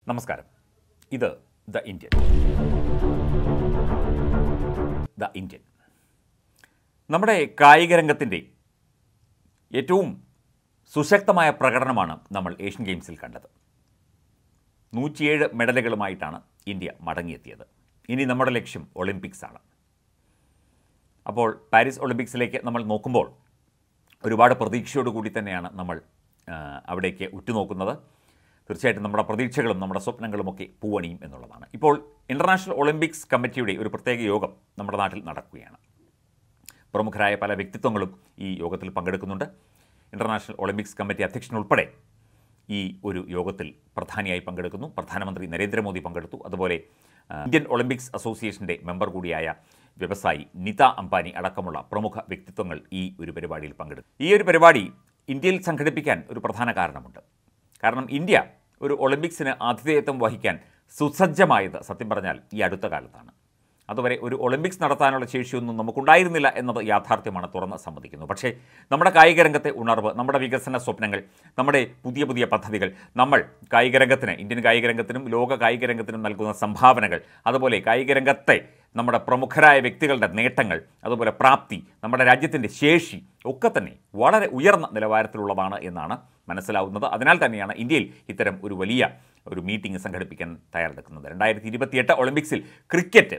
നമസ്കാരം ഇത് the Indian the Indian നമ്മുടെ കായിക രംഗത്തിൻ്റെ ഏറ്റവും സുശക്തമായ പ്രകടനമാണ് നമ്മൾ ഏഷ്യൻ ഗെയിംസിൽ കണ്ടത് നൂറ്റിയേഴ് മെഡലുകളുമായിട്ടാണ് ഇന്ത്യ മടങ്ങിയെത്തിയത് ഇനി നമ്മുടെ ലക്ഷ്യം ഒളിമ്പിക്സ് ആണ് അപ്പോൾ പാരീസ് ഒളിമ്പിക്സിലേക്ക് നമ്മൾ നോക്കുമ്പോൾ ഒരുപാട് പ്രതീക്ഷയോടുകൂടി തന്നെയാണ് നമ്മൾ ആ, അവിടേക്ക് ഉറ്റുനോക്കുന്നത് തീർച്ചയായിട്ടും നമ്മുടെ പ്രതീക്ഷകളും നമ്മുടെ സ്വപ്നങ്ങളുമൊക്കെ പൂവണിയും എന്നുള്ളതാണ് ഇപ്പോൾ ഇൻ്റർനാഷണൽ ഒളിമ്പിക്സ് കമ്മിറ്റിയുടെ ഒരു പ്രത്യേക യോഗം നമ്മുടെ നാട്ടിൽ നടക്കുകയാണ് പ്രമുഖരായ പല വ്യക്തിത്വങ്ങളും ഈ യോഗത്തിൽ പങ്കെടുക്കുന്നുണ്ട് ഇൻ്റർനാഷണൽ ഒളിമ്പിക്സ് കമ്മിറ്റി അധ്യക്ഷൻ ഉൾപ്പെടെ ഈ ഒരു യോഗത്തിൽ പ്രധാനിയായി പങ്കെടുക്കുന്നു പ്രധാനമന്ത്രി നരേന്ദ്രമോദി പങ്കെടുത്തു അതുപോലെ ആ, ഇന്ത്യൻ ഒളിമ്പിക്സ് അസോസിയേഷൻ്റെ മെമ്പർ കൂടിയായ വ്യവസായി നിത അംബാനി അടക്കമുള്ള പ്രമുഖ വ്യക്തിത്വങ്ങൾ ഈ ഒരു പരിപാടിയിൽ പങ്കെടുത്തു ഈ ഒരു പരിപാടി ഇന്ത്യയിൽ സംഘടിപ്പിക്കാൻ ഒരു പ്രധാന കാരണമുണ്ട് കാരണം ഇന്ത്യ ഒരു ഒളിമ്പിക്സിന് ആതിഥേയത്വം വഹിക്കാൻ സുസജ്ജമായത് സത്യം പറഞ്ഞാൽ ഈ അടുത്ത കാലത്താണ് അതുവരെ ഒരു ഒളിമ്പിക്സ് നടത്താനുള്ള ശേഷിയൊന്നും നമുക്കുണ്ടായിരുന്നില്ല എന്നത് യാഥാർത്ഥ്യമാണ് തുറന്ന് സമ്മതിക്കുന്നു പക്ഷേ നമ്മുടെ കായിക രംഗത്തെ ഉണർവ് നമ്മുടെ വികസന സ്വപ്നങ്ങൾ നമ്മുടെ പുതിയ പുതിയ പദ്ധതികൾ നമ്മൾ കായിക രംഗത്തിന് ഇന്ത്യൻ കായിക രംഗത്തിനും ലോക കായിക രംഗത്തിനും നൽകുന്ന സംഭാവനകൾ അതുപോലെ കായിക രംഗത്തെ നമ്മുടെ പ്രമുഖരായ വ്യക്തികളുടെ നേട്ടങ്ങൾ അതുപോലെ പ്രാപ്തി നമ്മുടെ രാജ്യത്തിൻ്റെ ശേഷി ഒക്കെ തന്നെ വളരെ ഉയർന്ന നിലവാരത്തിലുള്ളതാണ് എന്നാണ് മനസ്സിലാവുന്നത് അതിനാൽ തന്നെയാണ് ഇന്ത്യയിൽ ഇത്തരം ഒരു വലിയ ഒരു മീറ്റിംഗ് സംഘടിപ്പിക്കാൻ തയ്യാറെടുക്കുന്നത് രണ്ടായിരത്തി ഇരുപത്തിയെട്ട് ഒളിമ്പിക്സിൽ ക്രിക്കറ്റ്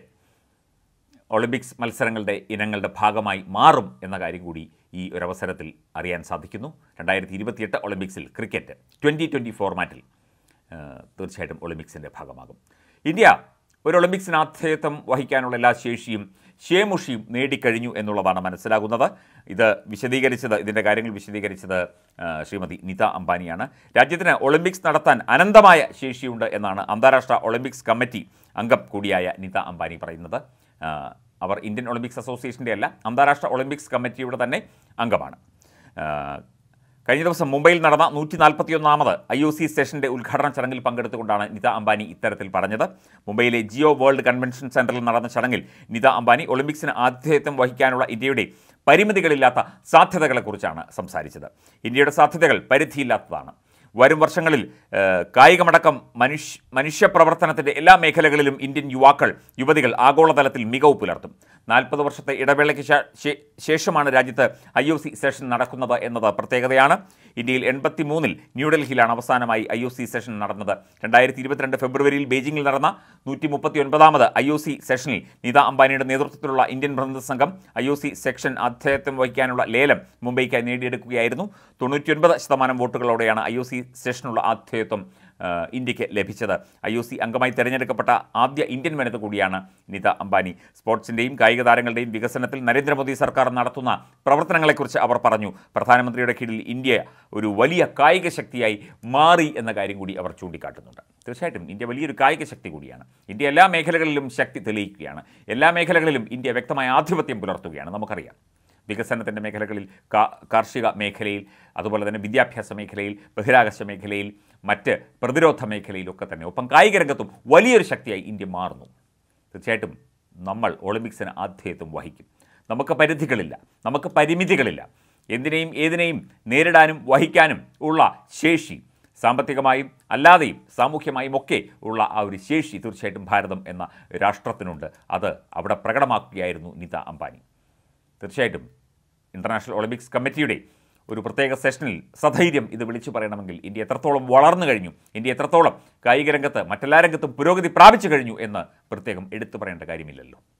ഒളിമ്പിക്സ് മത്സരങ്ങളുടെ ഇനങ്ങളുടെ ഭാഗമായി മാറും എന്ന കാര്യം കൂടി ഈ ഒരവസരത്തിൽ അറിയാൻ സാധിക്കുന്നു രണ്ടായിരത്തി ഇരുപത്തിയെട്ട് ഒളിമ്പിക്സിൽ ക്രിക്കറ്റ് ട്വൻ്റി ട്വൻ്റി ഫോർമാറ്റിൽ ആ, തീർച്ചയായിട്ടും ഒളിമ്പിക്സിൻ്റെ ഭാഗമാകും ഇന്ത്യ ഒരു ഒളിമ്പിക്സിന് ആതിഥേയത്വം വഹിക്കാനുള്ള എല്ലാ ശേഷിയും ഷേമുഷിയും നേടിക്കഴിഞ്ഞു എന്നുള്ളതാണ് മനസ്സിലാകുന്നത് ഇത് വിശദീകരിച്ചത് ഇതിൻ്റെ കാര്യങ്ങൾ വിശദീകരിച്ചത് ആ, ശ്രീമതി നിത അംബാനിയാണ് രാജ്യത്തിന് ഒളിമ്പിക്സ് നടത്താൻ അനന്തമായ ശേഷിയുണ്ട് എന്നാണ് അന്താരാഷ്ട്ര ഒളിമ്പിക്സ് കമ്മിറ്റി അംഗം കൂടിയായ നിത അംബാനി പറയുന്നത് ആ, അവർ ഇന്ത്യൻ ഒളിമ്പിക്സ് അസോസിയേഷൻ്റെ അല്ല അന്താരാഷ്ട്ര ഒളിമ്പിക്സ് കമ്മിറ്റിയുടെ തന്നെ അംഗമാണ് ആ, കഴിഞ്ഞ ദിവസം മുംബൈയിൽ നടന്ന നൂറ്റി നാൽപ്പത്തിയൊന്നാമത് ഐ ഒ സി സെഷൻ്റെ ഉദ്ഘാടന ചടങ്ങിൽ പങ്കെടുത്തുകൊണ്ടാണ് നിത അംബാനി ഇത്തരത്തിൽ പറഞ്ഞത് മുംബൈയിലെ ജിയോ വേൾഡ് കൺവെൻഷൻ സെൻറ്ററിൽ നടന്ന ചടങ്ങിൽ നിത അംബാനി ഒളിമ്പിക്സിന് ആതിഥേയത്വം വഹിക്കാനുള്ള ഇന്ത്യയുടെ പരിമിതികളില്ലാത്ത സാധ്യതകളെക്കുറിച്ചാണ് സംസാരിച്ചത് ഇന്ത്യയുടെ സാധ്യതകൾ പരിധിയില്ലാത്തതാണ് വരും വർഷങ്ങളിൽ ഏഹ്, കായികമടക്കം മനുഷ്യ മനുഷ്യപ്രവർത്തനത്തിൻ്റെ എല്ലാ മേഖലകളിലും ഇന്ത്യൻ യുവാക്കൾ യുവതികൾ ആഗോളതലത്തിൽ മികവ് പുലർത്തും നാൽപ്പത് വർഷത്തെ ഇടവേളയ്ക്ക് ശേ- ശേ- ശേഷമാണ് രാജ്യത്ത് ഐ ഒ സി സെഷൻ നടക്കുന്നത് എന്നത് പ്രത്യേകതയാണ് ഇന്ത്യയിൽ എൺപത്തി മൂന്നിൽ ന്യൂഡൽഹിയിലാണ് അവസാനമായി ഐ ഒ സി സെഷൻ നടന്നത് രണ്ടായിരത്തി ഇരുപത്തിരണ്ട് ഫെബ്രുവരിയിൽ ബീജിംഗിൽ നടന്ന നൂറ്റി മുപ്പത്തി ഒൻപതാമത് ഐ ഒ സി സെഷനിൽ നിത അംബാനിയുടെ നേതൃത്വത്തിലുള്ള ഇന്ത്യൻ പ്രതിനിധി സംഘം ഐ ഒ സി സെക്ഷൻ ആതിഥേയത്വം വഹിക്കാനുള്ള ലേലം മുംബൈക്കായി നേടിയെടുക്കുകയായിരുന്നു തൊണ്ണൂറ്റിയൊൻപത് ശതമാനം വോട്ടുകളോടെയാണ് ഐ ഒ സി സെഷനുള്ള ആതിഥേയത്വം ആ, ഇന്ത്യക്ക് ലഭിച്ചത് ഐ ഒ സി അംഗമായി തിരഞ്ഞെടുക്കപ്പെട്ട ആദ്യ ഇന്ത്യൻ വനിത കൂടിയാണ് നിത അംബാനി സ്പോർട്സിൻ്റെയും കായിക താരങ്ങളുടെയും വികസനത്തിൽ നരേന്ദ്രമോദി സർക്കാർ നടത്തുന്ന പ്രവർത്തനങ്ങളെക്കുറിച്ച് അവർ പറഞ്ഞു പ്രധാനമന്ത്രിയുടെ കീഴിൽ ഇന്ത്യ ഒരു വലിയ കായിക ശക്തിയായി മാറി എന്ന കാര്യം കൂടി അവർ ചൂണ്ടിക്കാട്ടുന്നുണ്ട് തീർച്ചയായിട്ടും ഇന്ത്യ വലിയൊരു കായിക ശക്തി കൂടിയാണ് ഇന്ത്യ എല്ലാ മേഖലകളിലും ശക്തി തെളിയിക്കുകയാണ് എല്ലാ മേഖലകളിലും ഇന്ത്യ വ്യക്തമായ ആധിപത്യം പുലർത്തുകയാണ് നമുക്കറിയാം വികസനത്തിൻ്റെ മേഖലകളിൽ കാ- കാർഷിക മേഖലയിൽ അതുപോലെ തന്നെ വിദ്യാഭ്യാസ മേഖലയിൽ ബഹിരാകാശ മേഖലയിൽ മറ്റ് പ്രതിരോധ മേഖലയിലൊക്കെ തന്നെ ഒപ്പം കായിക രംഗത്തും വലിയൊരു ശക്തിയായി ഇന്ത്യ മാറുന്നു തീർച്ചയായിട്ടും നമ്മൾ ഒളിമ്പിക്സിന് ആതിഥേയത്വം വഹിക്കും നമുക്ക് പരിധികളില്ല നമുക്ക് പരിമിതികളില്ല എന്തിനേയും ഏതിനേയും നേരിടാനും വഹിക്കാനും ഉള്ള ശേഷി സാമ്പത്തികമായും അല്ലാതെയും സാമൂഹ്യമായും ഒക്കെ ഉള്ള ആ ഒരു ശേഷി തീർച്ചയായിട്ടും ഭാരതം എന്ന രാഷ്ട്രത്തിനുണ്ട് അത് അവിടെ പ്രകടമാക്കുകയായിരുന്നു നിത അംബാനി തീർച്ചയായിട്ടും ഇൻ്റർനാഷണൽ ഒളിമ്പിക്സ് കമ്മിറ്റിയുടെ ഒരു പ്രത്യേക സെഷനിൽ സധൈര്യം ഇത് വിളിച്ചു പറയണമെങ്കിൽ ഇന്ത്യ എത്രത്തോളം വളർന്നു കഴിഞ്ഞു ഇന്ത്യ എത്രത്തോളം കായിക രംഗത്ത് മറ്റെല്ലാ രംഗത്തും പുരോഗതി പ്രാപിച്ചു കഴിഞ്ഞു എന്ന് പ്രത്യേകം എടുത്തു പറയേണ്ട കാര്യമില്ലല്ലോ